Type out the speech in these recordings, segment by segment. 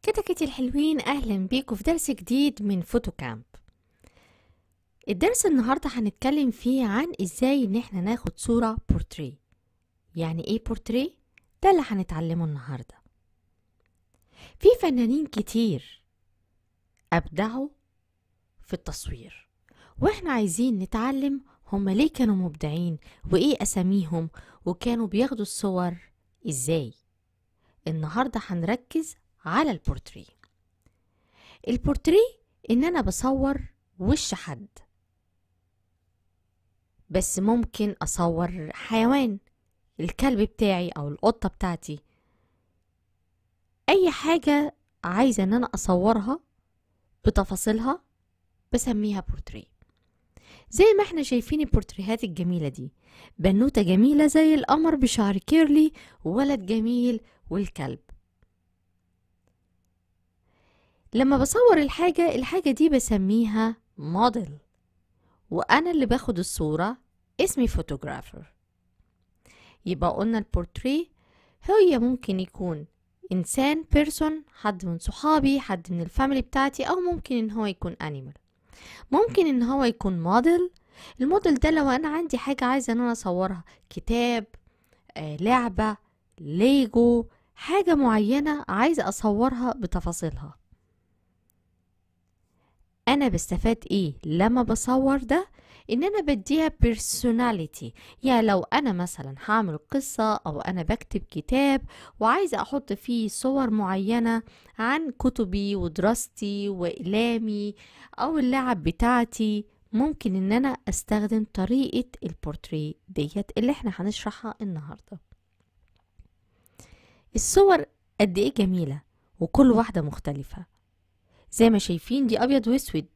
كده كده الحلوين اهلا بيكم في درس جديد من فوتو كامب الدرس النهارده هنتكلم فيه عن ازاي ان احنا ناخد صورة بورتريه يعني ايه بورتريه ده اللي هنتعلمه النهارده في فنانين كتير ابدعوا في التصوير واحنا عايزين نتعلم هما ليه كانوا مبدعين وايه اساميهم وكانوا بياخدوا الصور ازاي النهارده هنركز على البورتريه البورتريه ان انا بصور وش حد بس ممكن اصور حيوان الكلب بتاعي او القطة بتاعتي اي حاجة عايزة ان انا اصورها بتفاصيلها بسميها بورتريه زي ما احنا شايفين البورتريهات الجميلة دي بنوتة جميلة زي القمر بشعر كيرلي وولد جميل والكلب لما بصور الحاجة الحاجة دي بسميها موديل وأنا اللي باخد الصورة اسمي فوتوغرافر يبقى قلنا البورتريه هي ممكن يكون إنسان بيرسون حد من صحابي حد من الفاميلي بتاعتي أو ممكن إن هو يكون أنيمال ممكن إن هو يكون موديل الموديل ده لو أنا عندي حاجة عايزة إن أنا أصورها كتاب آه، لعبة ليجو حاجة معينة عايزة أصورها بتفاصيلها انا بستفاد ايه لما بصور ده ان انا بديها personality يعني لو انا مثلا هعمل قصة او انا بكتب كتاب وعايزة احط فيه صور معينة عن كتبي ودراستي واقلامي او اللعب بتاعتي ممكن ان انا استخدم طريقة البورتريه ديت اللي احنا هنشرحها النهاردة الصور قد ايه جميلة وكل واحدة مختلفة زي ما شايفين دي ابيض واسود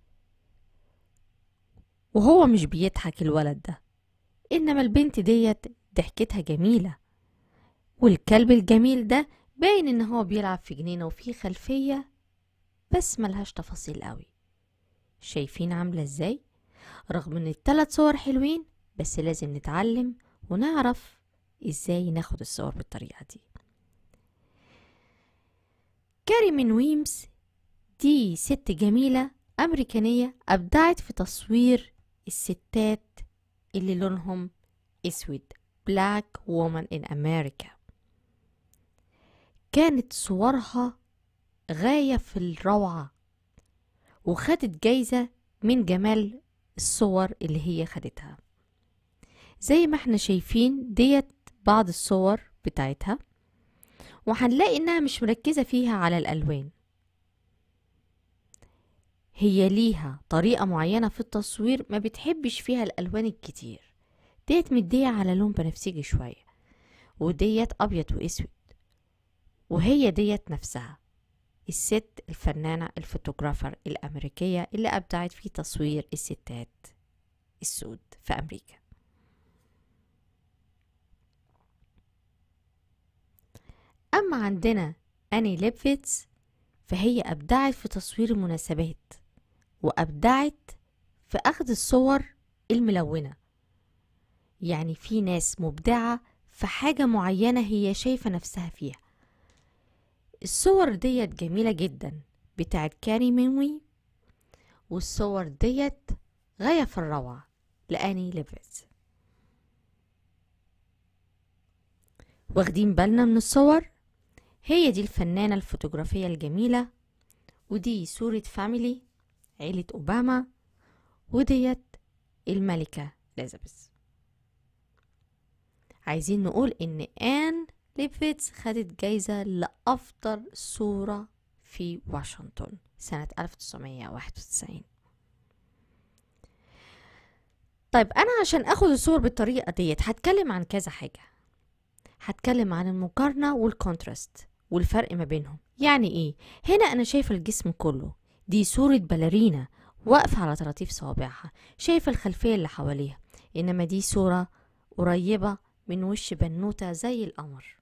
وهو مش بيضحك الولد ده انما البنت ديت ضحكتها جميلة والكلب الجميل ده باين ان هو بيلعب في جنينة وفي خلفية بس ملهاش تفاصيل قوي شايفين عاملة ازاي رغم ان التلات صور حلوين بس لازم نتعلم ونعرف ازاي ناخد الصور بالطريقة دي كاري من ويمز دي ست جميلة أمريكانية أبدعت في تصوير الستات اللي لونهم أسود Black Woman in America كانت صورها غاية في الروعة وخدت جايزة من جمال الصور اللي هي خدتها زي ما احنا شايفين ديت بعض الصور بتاعتها وهنلاقي انها مش مركزة فيها على الألوان هي ليها طريقة معينة في التصوير ما بتحبش فيها الألوان الكتير ديت مدية على لون بنفسجي شوية وديت أبيض وأسود وهي ديت نفسها الست الفنانة الفوتوغرافر الأمريكية اللي أبدعت في تصوير الستات السود في أمريكا أما عندنا أني ليبفيتس فهي أبدعت في تصوير المناسبات وأبدعت في أخذ الصور الملونة يعني في ناس مبدعة في حاجة معينة هي شايفة نفسها فيها الصور ديت جميلة جدا بتاعت كاري مينوي والصور ديت غاية في الروعة لأني ليفيتس واخدين بالنا من الصور هي دي الفنانة الفوتوغرافية الجميلة ودي صورة فاميلي عيلة أوباما وديت الملكة إليزابيث عايزين نقول إن آن ليبفيتس خدت جايزة لأفضل صورة في واشنطن سنة 1991 طيب أنا عشان أخد الصور بالطريقة ديت هتكلم عن كذا حاجة هتكلم عن المقارنة والكونتراست والفرق ما بينهم يعني ايه هنا انا شايفة الجسم كله دي صورة باليرينا واقفة على طراطيف صوابعها شايفة الخلفية اللي حواليها انما دي صورة قريبة من وش بنوتة زي القمر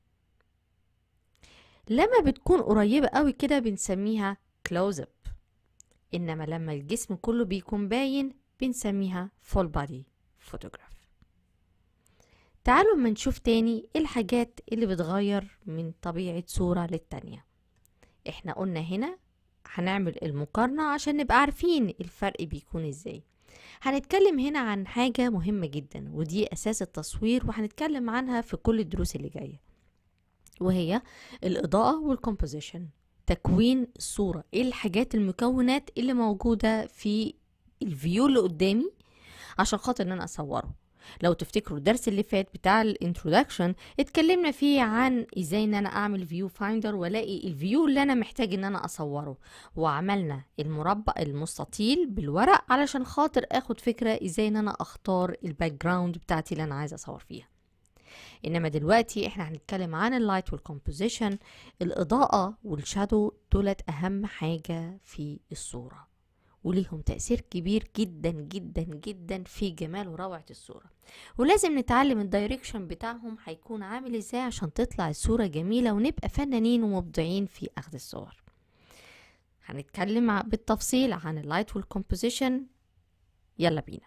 لما بتكون قريبة قوي كده بنسميها كلوز اب انما لما الجسم كله بيكون باين بنسميها فول بادي فوتوغراف تعالوا اما نشوف تاني إيه الحاجات اللي بتغير من طبيعة صورة للتانية احنا قلنا هنا هنعمل المقارنة عشان نبقى عارفين الفرق بيكون ازاي هنتكلم هنا عن حاجة مهمة جدا ودي أساس التصوير وهنتكلم عنها في كل الدروس اللي جاية وهي الإضاءة والكومبوزيشن تكوين الصورة ايه الحاجات المكونات اللي موجودة في الفيو اللي قدامي عشان خاطر ان انا اصوره لو تفتكروا الدرس اللي فات بتاع الانترودكشن اتكلمنا فيه عن ازاي ان انا اعمل فيو فايندر والاقي الفيو اللي انا محتاج ان انا اصوره وعملنا المربع المستطيل بالورق علشان خاطر اخد فكرة ازاي ان انا اختار الباك جراوند بتاعتي اللي انا عايزه اصور فيها انما دلوقتي احنا هنتكلم عن اللايت والكومبوزيشن الاضاءة والشادو دولت اهم حاجة في الصورة وليهم تأثير كبير جدا جدا جدا في جمال وروعة الصورة ولازم نتعلم الدايركشن بتاعهم هيكون عامل ازاي عشان تطلع الصورة جميلة ونبقى فنانين ومبدعين في أخذ الصور هنتكلم بالتفصيل عن اللايت والكومبوزيشن يلا بينا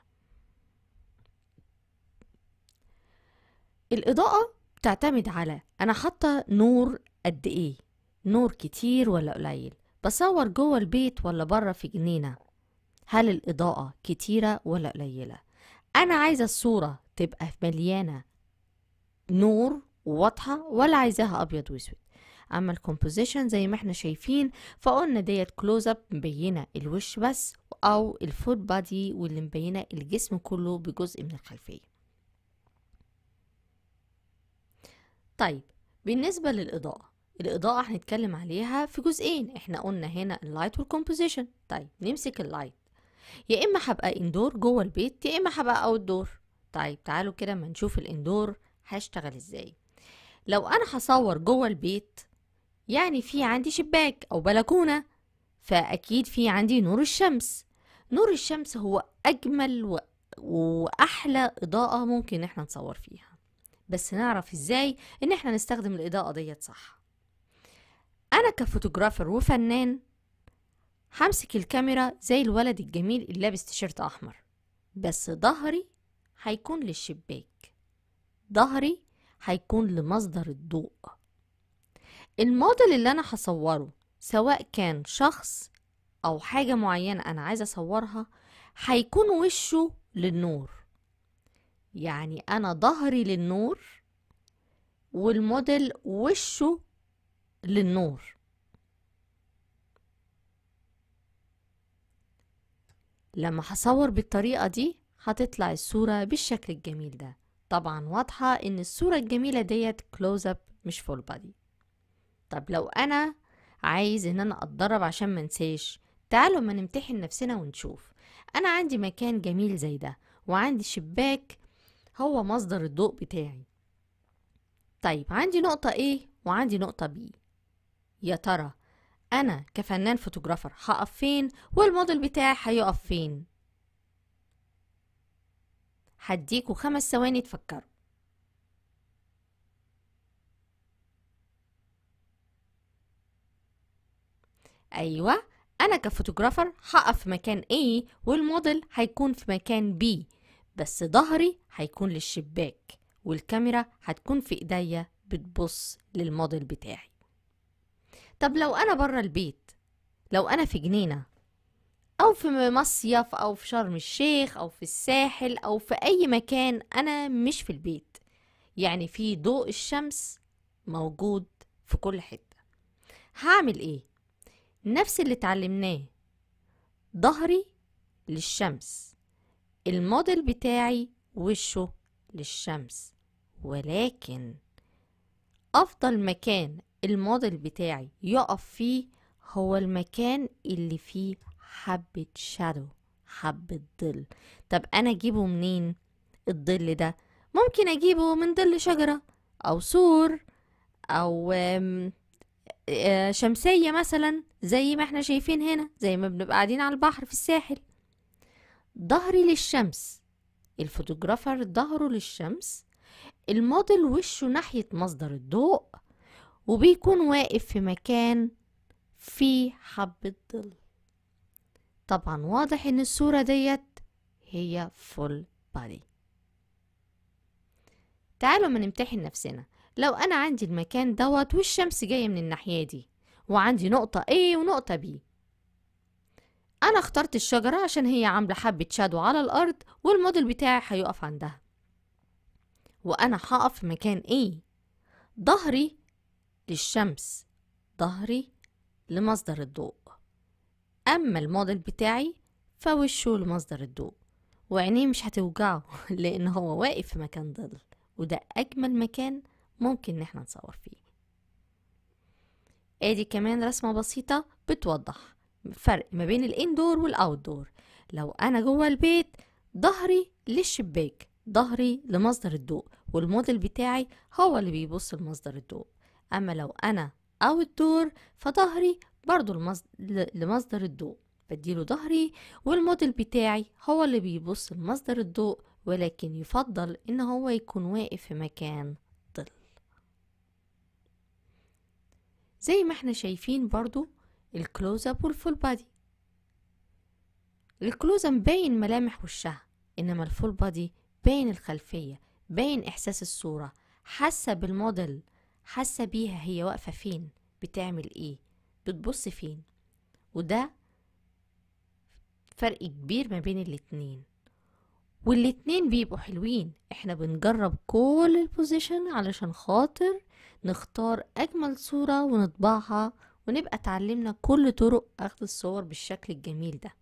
الإضاءة بتعتمد على أنا حاطة نور قد إيه نور كتير ولا قليل بصور جوه البيت ولا بره في جنينة هل الإضاءة كتيرة ولا قليلة أنا عايزة الصورة تبقى مليانة نور وواضحة ولا عايزاها أبيض وأسود أما الكومبوزيشن زي ما احنا شايفين فقلنا ديت كلوز اب مبينة الوش بس أو الفوت بادي واللي مبينة الجسم كله بجزء من الخلفية طيب بالنسبة للإضاءة الإضاءة هنتكلم عليها في جزئين احنا قلنا هنا اللايت والكومبوزيشن طيب نمسك اللايت يا إما هبقى اندور جوه البيت يا إما هبقى اوت دور طيب تعالوا كده ما نشوف الاندور هشتغل ازاي لو أنا هصور جوه البيت يعني في عندي شباك أو بلكونة فأكيد في عندي نور الشمس نور الشمس هو أجمل و... وأحلى إضاءة ممكن احنا نصور فيها بس نعرف ازاي ان احنا نستخدم الإضاءة ديت صح انا كفوتوغرافر وفنان همسك الكاميرا زي الولد الجميل اللي لابس تيشيرت احمر بس ظهري هيكون للشباك ظهري هيكون لمصدر الضوء الموديل اللي انا هصوره سواء كان شخص او حاجة معينة انا عايزة اصورها هيكون وشه للنور يعني انا ظهري للنور والموديل وشه للنور لما هصور بالطريقة دي هتطلع الصورة بالشكل الجميل ده طبعا واضحة ان الصورة الجميلة ديت كلوز اب مش فول بادي طب لو انا عايز ان انا اتدرب عشان منساش تعالوا ما نمتحن نفسنا ونشوف انا عندي مكان جميل زي ده وعندي شباك هو مصدر الضوء بتاعي طيب عندي نقطة A وعندي نقطة B يا ترى انا كفنان فوتوغرافر هقف فين والموديل بتاعي هيقف فين هديكوا خمس ثواني تفكروا ايوه انا كفوتوغرافر هقف في مكان A والموديل هيكون في مكان B بس ظهري هيكون للشباك والكاميرا هتكون في ايديا بتبص للموديل بتاعي طب لو انا بره البيت لو انا في جنينة او في مصيف او في شرم الشيخ او في الساحل او في اي مكان انا مش في البيت يعني في ضوء الشمس موجود في كل حتة هعمل ايه نفس اللي اتعلمناه ظهري للشمس الموديل بتاعي وشه للشمس ولكن افضل مكان الموديل بتاعي يقف فيه هو المكان اللي فيه حبة شادو حبة ظل طب انا اجيبه منين الظل ده ممكن اجيبه من ظل شجرة او سور او آم، آه، شمسية مثلا زي ما احنا شايفين هنا زي ما بنبقى قاعدين على البحر في الساحل ظهري للشمس الفوتوغرافر ظهره للشمس الموديل وشه ناحية مصدر الضوء وبيكون واقف في مكان فيه حبة ظل طبعا واضح ان الصورة ديت هي فول بادي تعالوا ما نمتحن نفسنا لو انا عندي المكان دوت والشمس جاية من الناحية دي وعندي نقطة A ونقطة B أنا اخترت الشجرة عشان هي عاملة حبة شادو على الأرض والموديل بتاعي هيقف عندها وأنا هقف في مكان A ظهري للشمس ظهري لمصدر الضوء أما الموديل بتاعي فوشه لمصدر الضوء وعينيه مش هتوجعه لأن هو واقف في مكان ظل وده أجمل مكان ممكن إن احنا نصور فيه ادي كمان رسمة بسيطة بتوضح فرق ما بين الاندور والاوتدور لو انا جوه البيت ظهري للشباك ظهري لمصدر الضوء والموديل بتاعي هو اللي بيبص لمصدر الضوء اما لو انا اوتدور فظهري برضو لمصدر الضوء بديله ظهري والموديل بتاعي هو اللي بيبص لمصدر الضوء ولكن يفضل ان هو يكون واقف في مكان ظل زي ما احنا شايفين برضو الكلوز اب والفول بادي الكلوز اب باين ملامح وشها انما الفول بادي باين الخلفيه باين احساس الصوره حاسه بالموديل حاسه بيها هي واقفه فين بتعمل ايه بتبص فين وده فرق كبير ما بين الاتنين والاتنين بيبقوا حلوين احنا بنجرب كل البوزيشن علشان خاطر نختار اجمل صورة ونطبعها ونبقى اتعلمنا كل طرق اخذ الصور بالشكل الجميل ده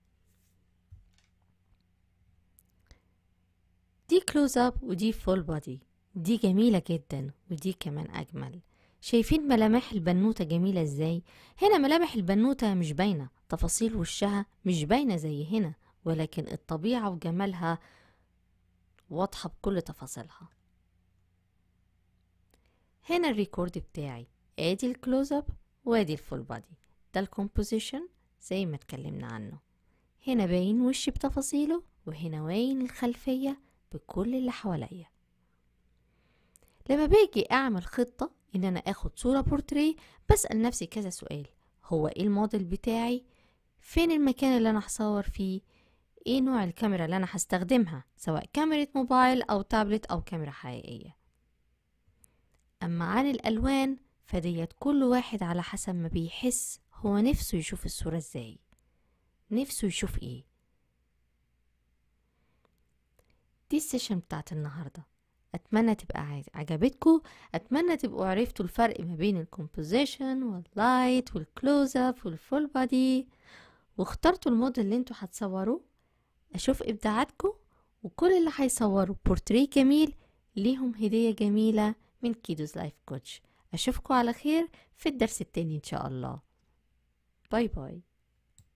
دي كلوز اب ودي فول بودي دي جميلة جدا ودي كمان اجمل شايفين ملامح البنوتة جميلة ازاي هنا ملامح البنوتة مش باينة تفاصيل وشها مش باينة زي هنا ولكن الطبيعة وجمالها واضحة بكل تفاصيلها هنا الريكورد بتاعي ادي الكلوز اب وادي الفول بادي ده الكومبوزيشن زي ما اتكلمنا عنه هنا باين وشي بتفاصيله وهنا باين الخلفية بكل اللي حواليا لما باجي اعمل خطة ان انا اخد صورة بورتريه بسأل نفسي كذا سؤال هو ايه الموديل بتاعي فين المكان اللي انا هصور فيه ايه نوع الكاميرا اللي انا هستخدمها سواء كاميرا موبايل او تابلت او كاميرا حقيقية اما عن الالوان فديت كل واحد على حسب ما بيحس هو نفسه يشوف الصورة ازاي نفسه يشوف ايه دي السيشن بتاعت النهاردة اتمنى تبقى عجبتكم اتمنى تبقوا عرفتوا الفرق ما بين الكومبوزيشن واللايت والكلوز اب والفول بادي واخترتوا الموديل اللي انتوا هتصوروه اشوف ابداعاتكم وكل اللي هيصوروا بورتريه جميل ليهم هدية جميلة من كيدوز لايف كوتش اشوفكم على خير في الدرس التاني ان شاء الله باي باي